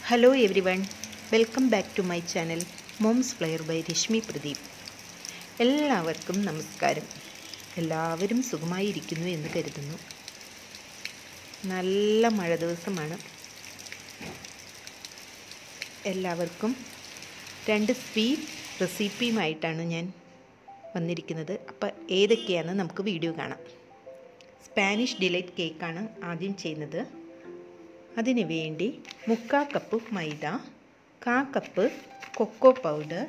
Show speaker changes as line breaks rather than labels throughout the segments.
Hello everyone welcome back to my channel moms flair by Reshmi Pradeep എല്ലാവർക്കും നമസ്കാരം എല്ലാവരും സുഖമായിരിക്കുന്നു എന്ന് കരുതുന്നു നല്ല മഴ ദിവസമാണ് എല്ലാവർക്കും രണ്ട് സ്വീറ്റ് റെസിപ്പിയുമായിട്ടാണ് ഞാൻ വന്നിരിക്കുന്നത് അപ്പോൾ ഏതൊക്കെയാണെന്ന് നമുക്ക് വീഡിയോ കാണാം സ്പാനിഷ് ഡിലൈറ്റ് കേക്കാണ് ആദ്യം ചെയ്യുന്നത് അതിന് വേണ്ടി മുക്കാൽ കപ്പ് മൈദ കാ കപ്പ് കൊക്കോ പൗഡർ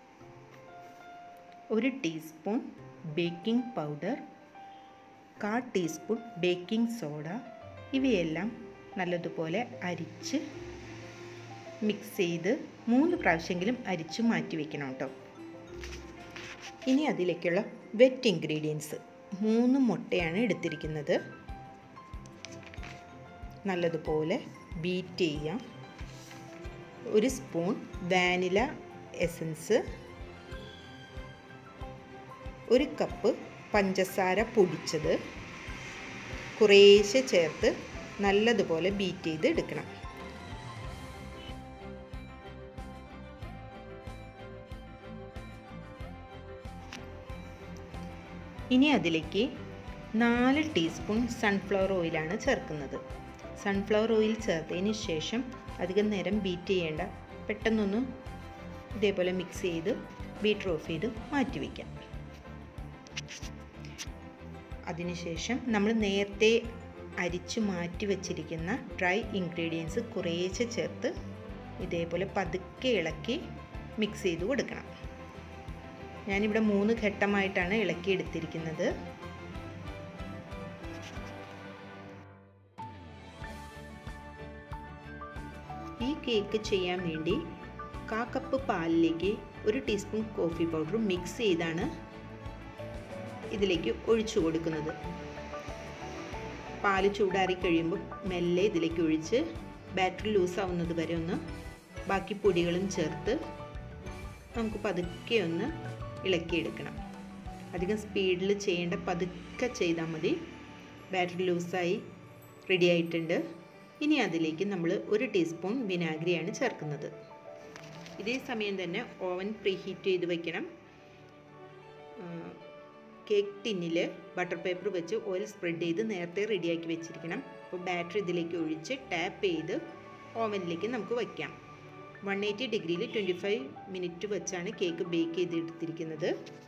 ഒരു ടീസ്പൂൺ ബേക്കിംഗ് പൗഡർ കാ ടീസ്പൂൺ ബേക്കിംഗ് സോഡ ഇവയെല്ലാം നല്ലതുപോലെ അരിച്ച് മിക്സ് ചെയ്ത് മൂന്ന് പ്രാവശ്യമെങ്കിലും അരിച്ച് മാറ്റി വെക്കണം കേട്ടോ ഇനി അതിലേക്കുള്ള വെറ്റ് ഇൻഗ്രീഡിയൻസ് മൂന്ന് മുട്ടയാണ് എടുത്തിരിക്കുന്നത് നല്ലതുപോലെ ബീറ്റ് ചെയ്യാം ഒരു സ്പൂൺ വാനില എസൻസ് ഒരു കപ്പ് പഞ്ചസാര പൊടിച്ചത് കുറേശ്ശെ ചേർത്ത് നല്ലതുപോലെ ബീറ്റ് ചെയ്ത് എടുക്കണം ഇനി അതിലേക്ക് നാല് ടീസ്പൂൺ സൺഫ്ലവർ ഓയിലാണ് ചേർക്കുന്നത് സൺഫ്ലവർ ഓയിൽ ചേർത്തതിന് ശേഷം അധികം നേരം ബീറ്റ് ചെയ്യേണ്ട പെട്ടെന്നൊന്ന് ഇതേപോലെ മിക്സ് ചെയ്ത് ബീറ്റർ ഓഫ് ചെയ്ത് മാറ്റി വയ്ക്കാം അതിനുശേഷം നമ്മൾ നേരത്തെ അരിച്ച് മാറ്റി വച്ചിരിക്കുന്ന ഡ്രൈ ഇൻഗ്രീഡിയൻസ് കുറേശ്ശെ ചേർത്ത് ഇതേപോലെ പതുക്കെ ഇളക്കി മിക്സ് ചെയ്ത് കൊടുക്കണം ഞാനിവിടെ മൂന്ന് ഘട്ടമായിട്ടാണ് ഇളക്കി എടുത്തിരിക്കുന്നത് ഈ കേക്ക് ചെയ്യാൻ വേണ്ടി കാ കപ്പ് പാലിലേക്ക് ഒരു ടീസ്പൂൺ കോഫി പൗഡർ മിക്സ് ചെയ്താണ് ഇതിലേക്ക് ഒഴിച്ചു കൊടുക്കുന്നത് പാല് ചൂടാറി കഴിയുമ്പോൾ മെല്ലെ ഇതിലേക്ക് ഒഴിച്ച് ബാറ്ററി ലൂസ് ആവുന്നത് വരെ ഒന്ന് ബാക്കി പൊടികളും ചേർത്ത് നമുക്ക് പതുക്കെ ഒന്ന് ഇളക്കിയെടുക്കണം അധികം സ്പീഡിൽ ചെയ്യേണ്ട പതുക്കെ ചെയ്താൽ മതി ബാറ്ററി ലൂസായി റെഡി ആയിട്ടുണ്ട് ഇനി അതിലേക്ക് നമ്മൾ ഒരു ടീസ്പൂൺ വിനാഗിരിയാണ് ചേർക്കുന്നത് ഇതേ സമയം തന്നെ ഓവൻ പ്രീഹീറ്റ് ചെയ്ത് വയ്ക്കണം കേക്ക് ടിന്നിൽ ബട്ടർ പേപ്പർ വെച്ച് ഓയിൽ സ്പ്രെഡ് ചെയ്ത് നേരത്തെ റെഡിയാക്കി വെച്ചിരിക്കണം അപ്പോൾ ബാറ്റർ ഇതിലേക്ക് ഒഴിച്ച് ടാപ്പ് ചെയ്ത് ഓവനിലേക്ക് നമുക്ക് വയ്ക്കാം വൺ എയ്റ്റി ഡിഗ്രിയിൽ ട്വൻറ്റി ഫൈവ് മിനിറ്റ് വെച്ചാണ് കേക്ക് ബേക്ക് ചെയ്ത് എടുത്തിരിക്കുന്നത്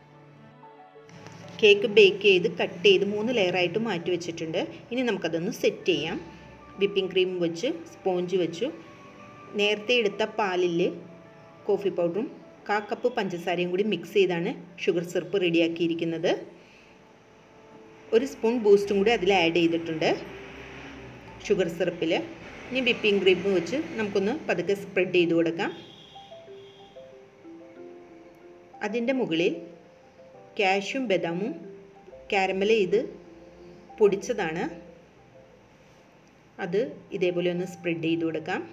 കേക്ക് ബേക്ക് ചെയ്ത് കട്ട് ചെയ്ത് മൂന്ന് ലെയറായിട്ട് മാറ്റി വെച്ചിട്ടുണ്ട് ഇനി നമുക്കതൊന്ന് സെറ്റ് ചെയ്യാം വിപ്പിംഗ് ക്രീം വെച്ച് സ്പോഞ്ച് വെച്ചു നേരത്തെ എടുത്ത പാലിൽ കോഫി പൗഡറും കാ കപ്പ് പഞ്ചസാരയും കൂടി മിക്സ് ചെയ്താണ് ഷുഗർ സിറപ്പ് റെഡിയാക്കിയിരിക്കുന്നത് ഒരു സ്പൂൺ ബൂസ്റ്റും കൂടി അതിൽ ആഡ് ചെയ്തിട്ടുണ്ട് ഷുഗർ സിറപ്പിൽ ഇനി വിപ്പിംഗ് ക്രീം വെച്ച് നമുക്കൊന്ന് പതുക്കെ സ്പ്രെഡ് ചെയ്ത് കൊടുക്കാം അതിൻ്റെ മുകളിൽ കാഷ്യും ബദാമും കാരമൽ ചെയ്ത് പൊടിച്ചതാണ് അത് ഇതേപോലെ ഒന്ന് സ്പ്രെഡ് ചെയ്ത് കൊടുക്കാം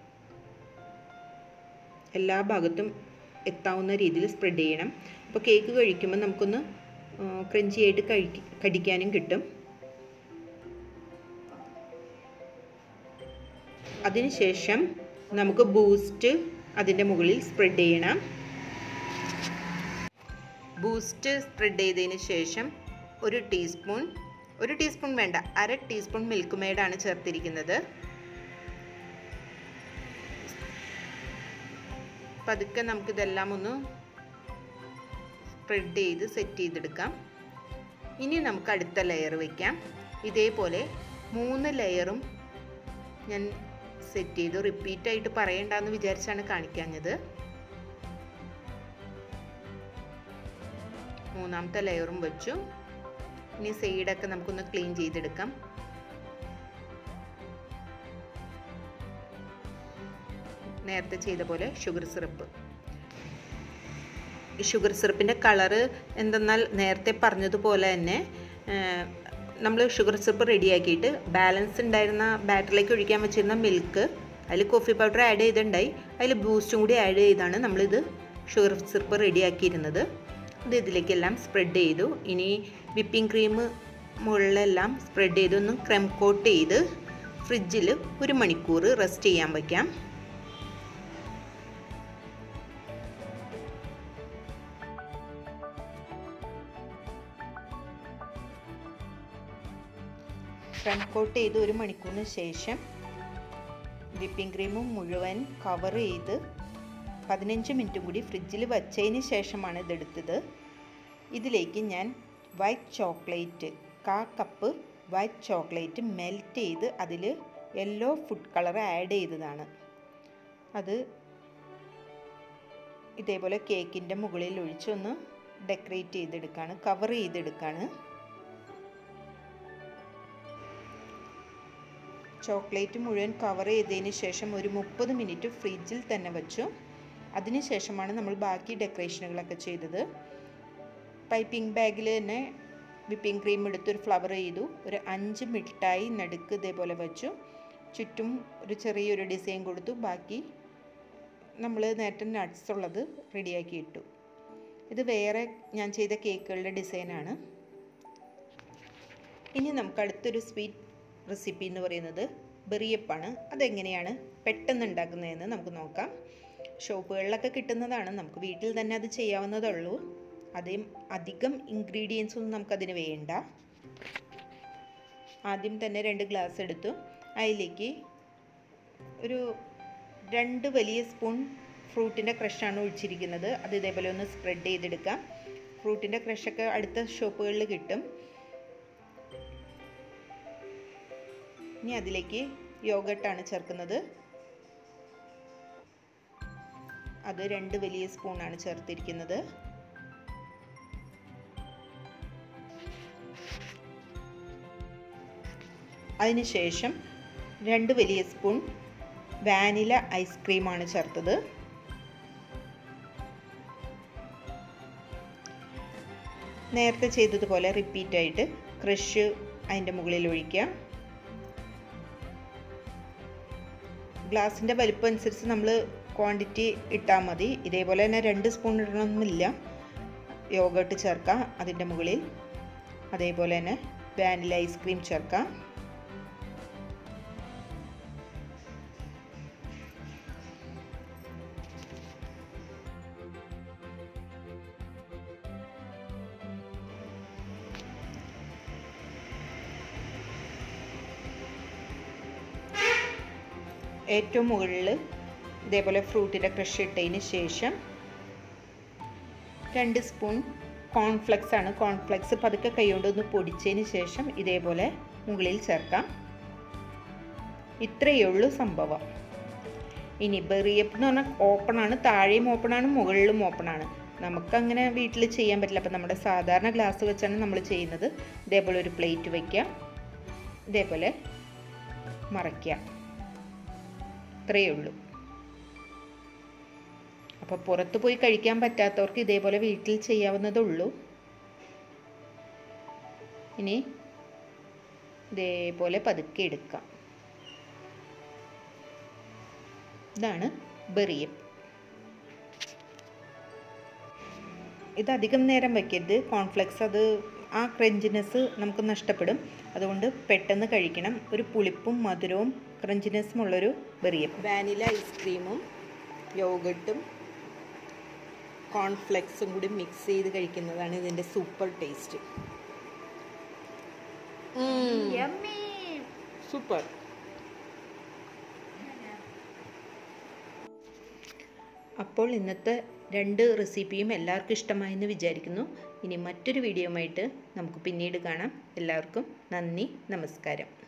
എല്ലാ ഭാഗത്തും എത്താവുന്ന രീതിയിൽ സ്പ്രെഡ് ചെയ്യണം അപ്പോൾ കേക്ക് കഴിക്കുമ്പോൾ നമുക്കൊന്ന് ക്രഞ്ചി ആയിട്ട് കഴി കടിക്കാനും കിട്ടും അതിനുശേഷം നമുക്ക് ബൂസ്റ്റ് അതിൻ്റെ മുകളിൽ സ്പ്രെഡ് ചെയ്യണം ബൂസ്റ്റ് സ്പ്രെഡ് ചെയ്തതിന് ശേഷം ഒരു ടീസ്പൂൺ ഒരു ടീസ്പൂൺ വേണ്ട അര ടീസ്പൂൺ മിൽക്ക് മെയ്ഡാണ് ചേർത്തിരിക്കുന്നത് പതുക്കെ നമുക്കിതെല്ലാം ഒന്ന് സ്പ്രെഡ് ചെയ്ത് സെറ്റ് ചെയ്തെടുക്കാം ഇനി നമുക്ക് അടുത്ത ലെയർ വയ്ക്കാം ഇതേപോലെ മൂന്ന് ലെയറും ഞാൻ സെറ്റ് ചെയ്തു റിപ്പീറ്റായിട്ട് പറയണ്ടെന്ന് വിചാരിച്ചാണ് കാണിക്കാഞ്ഞത് മൂന്നാമത്തെ ലെയറും വെച്ചു ഇനി സൈഡൊക്കെ നമുക്കൊന്ന് ക്ലീൻ ചെയ്തെടുക്കാം നേരത്തെ ചെയ്ത പോലെ ഷുഗർ സിറപ്പ് ഷുഗർ സിറപ്പിൻ്റെ കളറ് എന്തെന്നാൽ നേരത്തെ പറഞ്ഞതുപോലെ തന്നെ നമ്മൾ ഷുഗർ സിറപ്പ് റെഡിയാക്കിയിട്ട് ബാലൻസ് ഉണ്ടായിരുന്ന ബാറ്ററിലേക്ക് ഒഴിക്കാൻ വെച്ചിരുന്ന മിൽക്ക് അതിൽ കോഫി പൗഡർ ആഡ് ചെയ്തിട്ടുണ്ടായി അതിൽ ബൂസ്റ്റും കൂടി ആഡ് ചെയ്താണ് നമ്മളിത് ഷുഗർ സിറപ്പ് റെഡിയാക്കിയിരുന്നത് ഇത് ഇതിലേക്കെല്ലാം സ്പ്രെഡ് ചെയ്തു ഇനി വിപ്പിംഗ് ക്രീം മുകളിലെല്ലാം സ്പ്രെഡ് ചെയ്ത് ഒന്ന് ക്രം കോട്ട് ചെയ്ത് ഫ്രിഡ്ജിൽ ഒരു മണിക്കൂർ റെസ്റ്റ് ചെയ്യാൻ വയ്ക്കാം ഫ്രണ്ട് കോട്ട് ചെയ്ത് ഒരു മണിക്കൂറിന് ശേഷം വിപ്പിംഗ് ക്രീമും മുഴുവൻ കവർ ചെയ്ത് പതിനഞ്ച് മിനിറ്റും കൂടി ഫ്രിഡ്ജിൽ വച്ചതിന് ശേഷമാണ് ഇതെടുത്തത് ഇതിലേക്ക് ഞാൻ വൈറ്റ് ചോക്ലേറ്റ് കാ കപ്പ് വൈറ്റ് ചോക്ലേറ്റ് മെൽറ്റ് ചെയ്ത് അതിൽ യെല്ലോ ഫുഡ് കളർ ആഡ് ചെയ്തതാണ് അത് ഇതേപോലെ കേക്കിൻ്റെ മുകളിൽ ഒഴിച്ചൊന്ന് ഡെക്കറേറ്റ് ചെയ്തെടുക്കുകയാണ് കവർ ചെയ്തെടുക്കുകയാണ് ചോക്ലേറ്റ് മുഴുവൻ കവർ ചെയ്തതിന് ശേഷം ഒരു മുപ്പത് മിനിറ്റ് ഫ്രിഡ്ജിൽ തന്നെ വെച്ചു അതിനുശേഷമാണ് നമ്മൾ ബാക്കി ഡെക്കറേഷനുകളൊക്കെ ചെയ്തത് പൈപ്പിംഗ് ബാഗിൽ തന്നെ വിപ്പിംഗ് ക്രീം എടുത്തൊരു ഫ്ലവർ ചെയ്തു ഒരു അഞ്ച് മിഠായി നടുക്ക് ഇതേപോലെ വെച്ചു ചുറ്റും ഒരു ചെറിയൊരു ഡിസൈൻ കൊടുത്തു ബാക്കി നമ്മൾ നേരത്തെ നട്ട്സ് ഉള്ളത് റെഡിയാക്കി ഇട്ടു ഇത് വേറെ ഞാൻ ചെയ്ത കേക്കുകളുടെ ഡിസൈനാണ് ഇനി നമുക്ക് അടുത്തൊരു സ്വീറ്റ് റെസിപ്പി എന്ന് പറയുന്നത് ബെറിയപ്പാണ് അതെങ്ങനെയാണ് പെട്ടെന്ന് ഉണ്ടാക്കുന്നതെന്ന് നമുക്ക് നോക്കാം ഷോപ്പുകളിലൊക്കെ കിട്ടുന്നതാണ് നമുക്ക് വീട്ടിൽ തന്നെ അത് ചെയ്യാവുന്നതുള്ളൂ അതേ അധികം ഇൻഗ്രീഡിയൻസ് ഒന്നും നമുക്കതിന് വേണ്ട ആദ്യം തന്നെ രണ്ട് ഗ്ലാസ് എടുത്തു അതിലേക്ക് ഒരു രണ്ട് വലിയ സ്പൂൺ ഫ്രൂട്ടിൻ്റെ ക്രഷാണ് ഒഴിച്ചിരിക്കുന്നത് അത് ഇതേപോലെ ഒന്ന് സ്പ്രെഡ് ചെയ്തെടുക്കാം ഫ്രൂട്ടിൻ്റെ ക്രഷൊക്കെ അടുത്ത ഷോപ്പുകളിൽ കിട്ടും ഇനി അതിലേക്ക് യോഗട്ടാണ് ചേർക്കുന്നത് അത് രണ്ട് വലിയ സ്പൂണാണ് ചേർത്തിരിക്കുന്നത് അതിനുശേഷം രണ്ട് വലിയ സ്പൂൺ വാനില ഐസ്ക്രീമാണ് ചേർത്തത് നേരത്തെ ചെയ്തതുപോലെ റിപ്പീറ്റായിട്ട് ക്രഷ് അതിൻ്റെ മുകളിൽ ഒഴിക്കുക ഗ്ലാസിൻ്റെ വലിപ്പം അനുസരിച്ച് നമ്മൾ ക്വാണ്ടിറ്റി ഇട്ടാൽ മതി ഇതേപോലെ തന്നെ രണ്ട് സ്പൂൺ ഇടണമെന്നില്ല യോഗട്ട് ചേർക്കാം അതിൻ്റെ മുകളിൽ അതേപോലെ തന്നെ വാനില ഐസ്ക്രീം ചേർക്കാം ഏറ്റവും മുകളിൽ ഇതേപോലെ ഫ്രൂട്ടിൻ്റെ ക്രഷ് ഇട്ടതിന് ശേഷം രണ്ട് സ്പൂൺ കോൺഫ്ലെക്സ് ആണ് കോൺഫ്ലെക്സ് പതുക്കെ കൈകൊണ്ട് ഒന്ന് പൊടിച്ചതിന് ശേഷം ഇതേപോലെ മുകളിൽ ചേർക്കാം ഇത്രയേ ഉള്ളൂ സംഭവം ഇനി ബെറിയപ്പ് എന്ന് പറഞ്ഞാൽ ഓപ്പണാണ് താഴെയും ഓപ്പണാണ് മുകളിലും ഓപ്പണാണ് നമുക്കങ്ങനെ വീട്ടിൽ ചെയ്യാൻ പറ്റില്ല അപ്പം നമ്മുടെ സാധാരണ ഗ്ലാസ് വെച്ചാണ് നമ്മൾ ചെയ്യുന്നത് ഇതേപോലെ ഒരു പ്ലേറ്റ് വയ്ക്കുക ഇതേപോലെ മറയ്ക്കുക ഇത്രയേ ഉള്ളൂ അപ്പോൾ പുറത്ത് പോയി കഴിക്കാൻ പറ്റാത്തവർക്ക് ഇതേപോലെ വീട്ടിൽ ചെയ്യാവുന്നതേ ഉള്ളൂ ഇനി ഇതേപോലെ പതുക്കെ എടുക്കാം ഇതാണ് ബെറിയപ്പ് ഇത് അധികം നേരം വയ്ക്കരുത് കോൺഫ്ലെക്സ് അത് ആ ക്രഞ്ചിനെസ് നമുക്ക് നഷ്ടപ്പെടും അതുകൊണ്ട് പെട്ടെന്ന് കഴിക്കണം ഒരു പുളിപ്പും മധുരവും ക്രഞ്ചിനെസ്സും ഉള്ളൊരു ബെറിയപ്പ് വാനില ഐസ്ക്രീമും യോഗട്ടും കോൺഫ്ലെക്സും കൂടി മിക്സ് ചെയ്ത് കഴിക്കുന്നതാണ് ഇതിൻ്റെ സൂപ്പർ ടേസ്റ്റ്
Yummy.
സൂപ്പർ അപ്പോൾ ഇന്നത്തെ രണ്ട് റെസിപ്പിയും എല്ലാവർക്കും ഇഷ്ടമായെന്ന് വിചാരിക്കുന്നു ഇനി മറ്റൊരു വീഡിയോയുമായിട്ട് നമുക്ക് പിന്നീട് കാണാം എല്ലാവർക്കും നന്ദി നമസ്കാരം